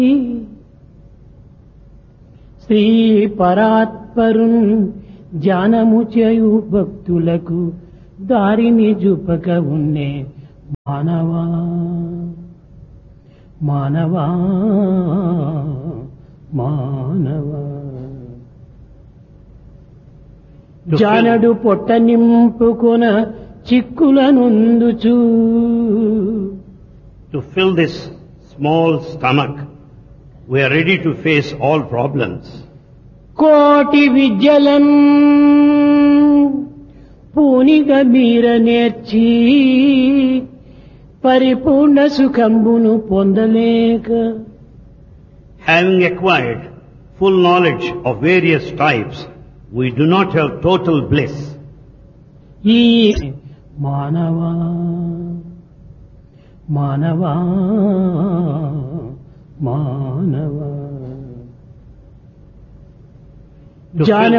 శ్రీ పరాత్పరున్ ధ్యానము చేయు భక్తులకు దారిని చూపక ఉన్నే మానవా మానవా మానవా జానడు పొట్ట నింపుకొన చిక్కులనుందుచూ To fill this small stomach, we are ready to face all problems. కోటి విద్యలన్ పూనిగ మీర నేర్చి పరిపూర్ణ సుఖంబును పొందలేక Having acquired full knowledge of various types, we do not have total bliss. ఈ మానవా మానవా మానవా To జాన